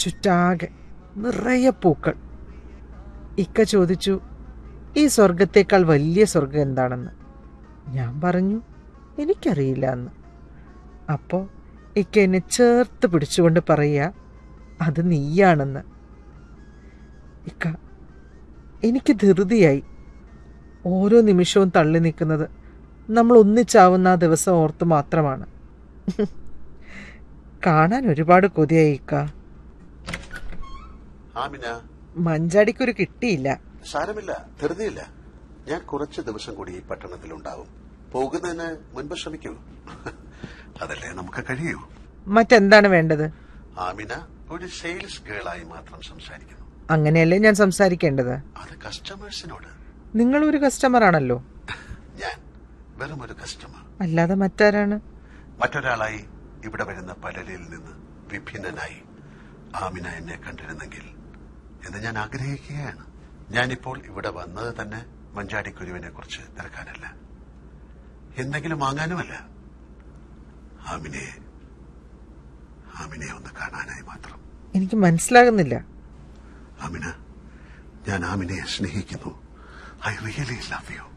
ചുറ്റാകെ നിറയെ പൂക്കൾ ഇക്ക ചോദിച്ചു ഈ സ്വർഗത്തേക്കാൾ വലിയ സ്വർഗം എന്താണെന്ന് ഞാൻ പറഞ്ഞു എനിക്കറിയില്ല എന്ന് അപ്പോൾ ഇക്ക എന്നെ ചേർത്ത് പിടിച്ചുകൊണ്ട് പറയുക അത് നീയാണെന്ന് ഇക്ക എനിക്ക് ധൃതിയായി ഓരോ നിമിഷവും തള്ളി നിൽക്കുന്നത് നമ്മൾ ഒന്നിച്ചാവുന്ന ആ ദിവസം ഓർത്ത് മാത്രമാണ് കാണാൻ ഒരുപാട് കൊതിയായി ഇക്ക ആമിന മഞ്ചാടിക്കൊരു കിട്ടിയില്ല സാരമില്ല ധൃതിയില്ല ഞാൻ കുറച്ച് ദിവസം കൂടി ഈ പട്ടണത്തിലുണ്ടാവും പോകുന്നതിന് മുൻപ് ശ്രമിക്കൂ അതല്ലേ നമുക്ക് കഴിയൂ മറ്റെന്താണ് വേണ്ടത് ആമിന ഒരു സെയിൽസ് ഗേളായി മാത്രം സംസാരിക്കുന്നു അങ്ങനെയല്ലേ ഞാൻ സംസാരിക്കേണ്ടത് അത് കസ്റ്റമേഴ്സിനോട് നിങ്ങളൊരു കസ്റ്റമർ ആണല്ലോ ഞാൻ വെറും ഒരു കസ്റ്റമർ അല്ലാതെ മറ്റാരാണ് മറ്റൊരാളായി ഇവിടെ വരുന്ന പലരിൽ നിന്ന് വിഭിന്നനായി ആമിന എന്നെ കണ്ടിരുന്നെങ്കിൽ എന്ന് ഞാൻ ആഗ്രഹിക്കുകയാണ് ഞാനിപ്പോൾ ഇവിടെ വന്നത് തന്നെ മഞ്ചാടിക്കുരുവിനെ കുറിച്ച് തിരക്കാനല്ല എന്തെങ്കിലും വാങ്ങാനുമല്ല ആമിനെ ആമിനെ ഒന്ന് കാണാനായി മാത്രം എനിക്ക് മനസ്സിലാകുന്നില്ല ആമിന ഞാൻ ആമിനെ സ്നേഹിക്കുന്നു ഐ റിയലി ലവ് യു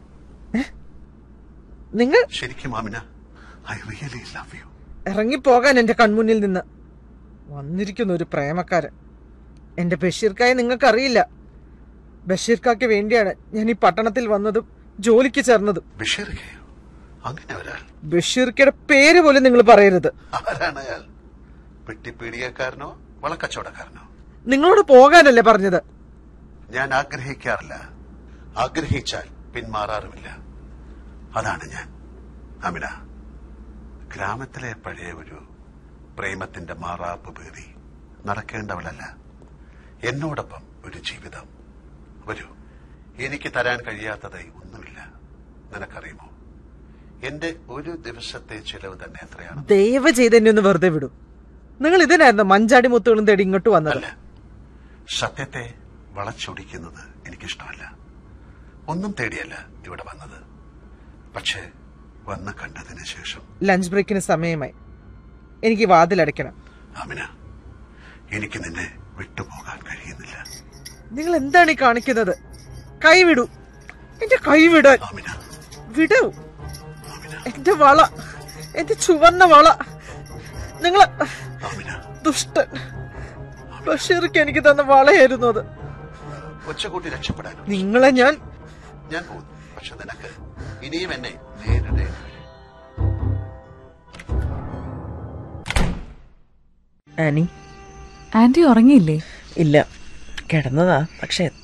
നിങ്ങൾ ശരിക്കും Amina I really love you ഇറങ്ങിപ്പോകാൻ എന്റെ കൺമുന്നിൽ നിന്ന് വന്നിരിക്കുന്ന ഒരു പ്രേമക്കാരൻ എന്റെ ബഷീർക്കായെ നിങ്ങൾക്കറിയില്ല ബഷീർക്കാക്ക് വേണ്ടിയാണ് ഞാൻ ഈ പട്ടണത്തിൽ വന്നതും ജോലിക്ക് ചേർന്നതും ബഷീർക്കയോ അങ്ങനെ ഒരാൾ ബഷീർക്കയുടെ പേര് പോലും നിങ്ങൾ പറയരുത് ആരാണ് അയാൾ പെട്ടിപ്പീടികക്കാരനോ വളക്കച്ചവടക്കാരനോ നിങ്ങളോട് പോകാനല്ലേ പറഞ്ഞത് ഞാൻ ആഗ്രഹിക്കാറില്ല ആഗ്രഹിച്ചാൽ പിന്മാറാറുമില്ല അതാണ് ഞാൻ അമിന ഗ്രാമത്തിലെ പഴയ ഒരു പ്രേമത്തിന്റെ മാറാപ്പ് പേറി നടക്കേണ്ടവളല്ല എന്നോടൊപ്പം ഒരു ജീവിതം വരൂ എനിക്ക് തരാൻ കഴിയാത്തതായി ഒന്നുമില്ല നിനക്കറിയുമോ എന്റെ ഒരു ദിവസത്തെ ചിലവ് തന്നെ എത്രയാണ് ദയവ് ചെയ്ത് എന്നെ ഒന്ന് വെറുതെ വിടും നിങ്ങൾ ഇതിനായിരുന്നു മഞ്ചാടി മുത്തുകളും തേടി ഇങ്ങോട്ട് വന്നത് അല്ല സത്യത്തെ വളച്ചൊടിക്കുന്നത് എനിക്കിഷ്ടമല്ല ഒന്നും തേടിയല്ല ഇവിടെ വന്നത് പക്ഷേ വന്ന് കണ്ടതിന് ശേഷം ലഞ്ച് ബ്രേക്കിന് സമയമായി എനിക്ക് വാതിലടയ്ക്കണം ആമിന എനിക്ക് നിന്നെ വിട്ടുപോകാൻ കഴിയുന്നില്ല നിങ്ങൾ എന്താണ് ഈ കാണിക്കുന്നത് കൈ വിടൂ എന്റെ കൈ വിടാൻ ആമിന വിടൂ ആമിന എന്റെ വള എന്റെ ചുവന്ന വള നിങ്ങൾ ആമിന ദുഷ്ടൻ ബഷീർക്ക് എനിക്ക് തന്ന വളയായിരുന്നു അത് ഒച്ചകൂട്ടി രക്ഷപ്പെടാനും നിങ്ങളെ ഞാൻ ഞാൻ പോകുന്നു പക്ഷെ നിനക്ക് ഇനിയും എന്നെ നേരിടേണ്ടി വരും ആനി ആന്റി ഉറങ്ങിയില്ലേ ഇല്ല കിടന്നതാ പക്ഷെ